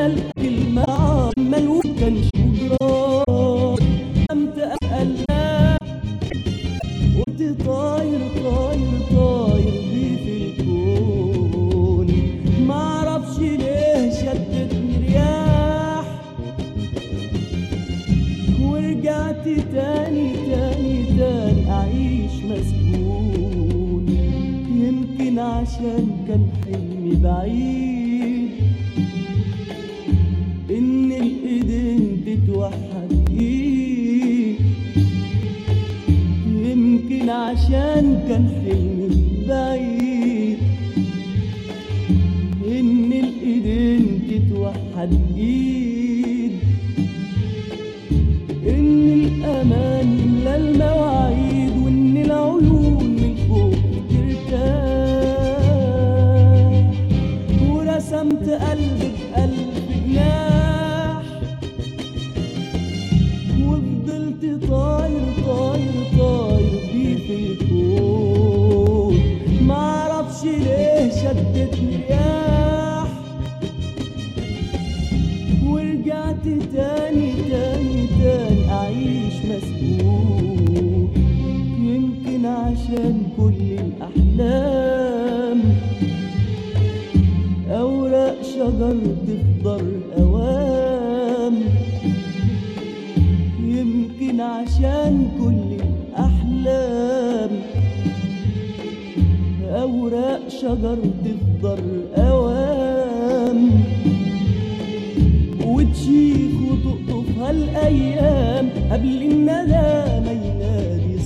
قال كلمة عمل وكان شجران قمت قلقان قلت طاير طاير طاير بيه في الكون معرفش ليه شدتني رياح ورجعت تاني تاني تاني أعيش مسجون يمكن عشان كان حلمي بعيد إن الإيدين تتوحد إيد يمكن عشان كان حلمي بعيد إن الإيدين تتوحد إيد إن الأمان يملى المواعيد وإن العيون من فوق ترتاح ورسمت قلبي بقلب جناح وفضلت طاير طاير طاير بيه في الكون معرفش ليه شدتني رياح ورجعت تاني تاني تاني أعيش مسؤول يمكن عشان كل الأحلام أوراق شجر تفضل أوام يمكن عشان كل الأحلام أوراق شجر تفضل أوام وتشيخ وتقطفها الأيام قبل الندى ما ينادي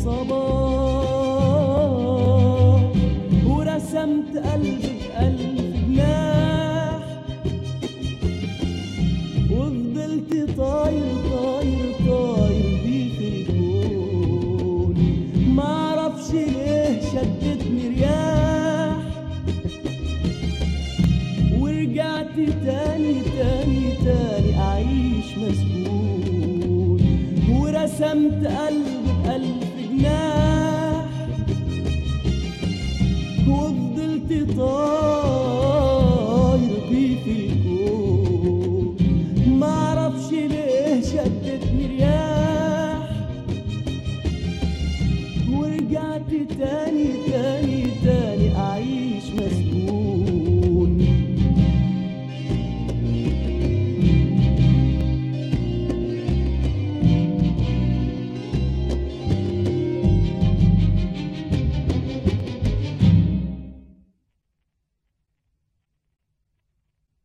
صباح ورسمت قلبي بقلب جناح وفضلت طاير طاير طاير بيه في الكون معرفش ليه شدتني رياح ورجعت تاني تاني تاني أعيش مسجون ورسمت قلب بقلب جناح وفضلت طاير